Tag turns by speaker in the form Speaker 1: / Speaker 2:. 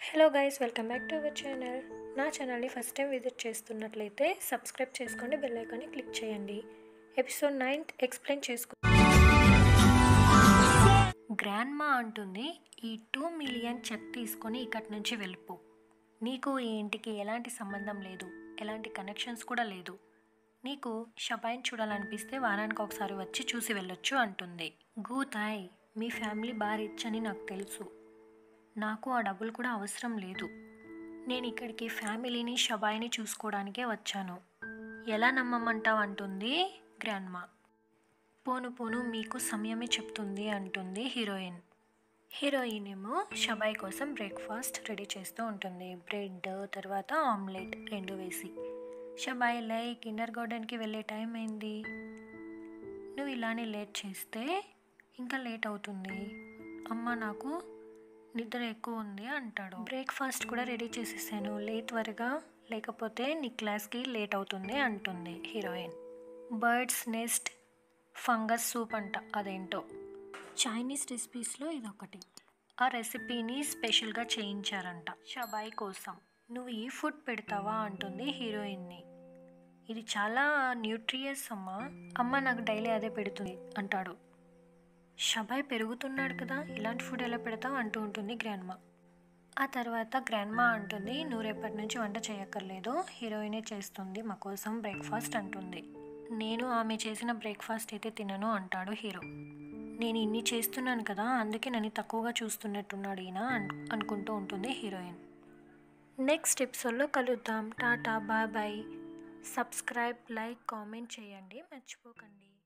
Speaker 1: hello guys welcome back to our channel నా ఛానల్ని first time visit చేస్తున్నట్లయితే subscribe చేసుకోండి బెల్ ఐకాన్ని క్లిక్ చేయండి ఎపిసోడ్ నైన్ ఎక్స్ప్లెయిన్ చేసుకో గ్రాండ్ మా అంటుంది ఈ టూ మిలియన్ చెక్ తీసుకొని ఇక్కడి నుంచి వెళ్ళిపో నీకు ఈ ఇంటికి ఎలాంటి సంబంధం లేదు ఎలాంటి కనెక్షన్స్ కూడా లేదు నీకు షబాయిని చూడాలనిపిస్తే వారానికి ఒకసారి వచ్చి చూసి వెళ్ళొచ్చు అంటుంది గూతాయ్ మీ ఫ్యామిలీ బాగా రిచ్ అని నాకు తెలుసు నాకు ఆ డబ్బులు కూడా అవసరం లేదు నేను ఇక్కడికి ఫ్యామిలీని షబాయిని చూసుకోవడానికే వచ్చాను ఎలా నమ్మమంటావు అంటుంది గ్రాండ్మా పోను పోను మీకు సమయమే చెప్తుంది అంటుంది హీరోయిన్ హీరోయిన్ ఏమో షబాయ్ కోసం బ్రేక్ఫాస్ట్ రెడీ చేస్తూ ఉంటుంది బ్రెడ్ తర్వాత ఆమ్లెట్ రెండు వేసి షబాయ్ లై కిండర్ గార్డెన్కి వెళ్ళే టైం అయింది నువ్వు ఇలానే లేట్ చేస్తే ఇంకా లేట్ అవుతుంది అమ్మ నాకు నిద్ర ఎక్కువ ఉంది అంటాడు బ్రేక్ఫాస్ట్ కూడా రెడీ చేసేసాను లేట్ త్వరగా లేకపోతే నీ క్లాస్కి లేట్ అవుతుంది అంటుంది heroine birds nest fungus soup అంట అదేంటో చైనీస్ రెసిపీస్లో ఇదొకటి ఆ రెసిపీని స్పెషల్గా చేయించారంట షబాయ్ కోసం నువ్వు ఈ ఫుడ్ పెడతావా అంటుంది హీరోయిన్ని ఇది చాలా న్యూట్రియస్ అమ్మా అమ్మ నాకు డైలీ అదే పెడుతుంది అంటాడు షబాయ్ పెరుగుతున్నాడు కదా ఇలాంటి ఫుడ్ ఎలా పెడతావు అంటూ ఉంటుంది గ్రాండ్మా ఆ తర్వాత గ్రాండ్మా అంటుంది నువ్వు రేపటి నుంచి వంట చేయక్కర్లేదు హీరోయినే చేస్తుంది మా కోసం బ్రేక్ఫాస్ట్ అంటుంది నేను ఆమె చేసిన బ్రేక్ఫాస్ట్ అయితే తినను అంటాడు హీరో నేను ఇన్ని చేస్తున్నాను కదా అందుకే నన్ను తక్కువగా చూస్తున్నట్టున్నాడు ఈయన అన్ అనుకుంటూ ఉంటుంది హీరోయిన్ నెక్స్ట్ ఎపిసోడ్లో కలుద్దాం tata bye bye subscribe like comment చేయండి మర్చిపోకండి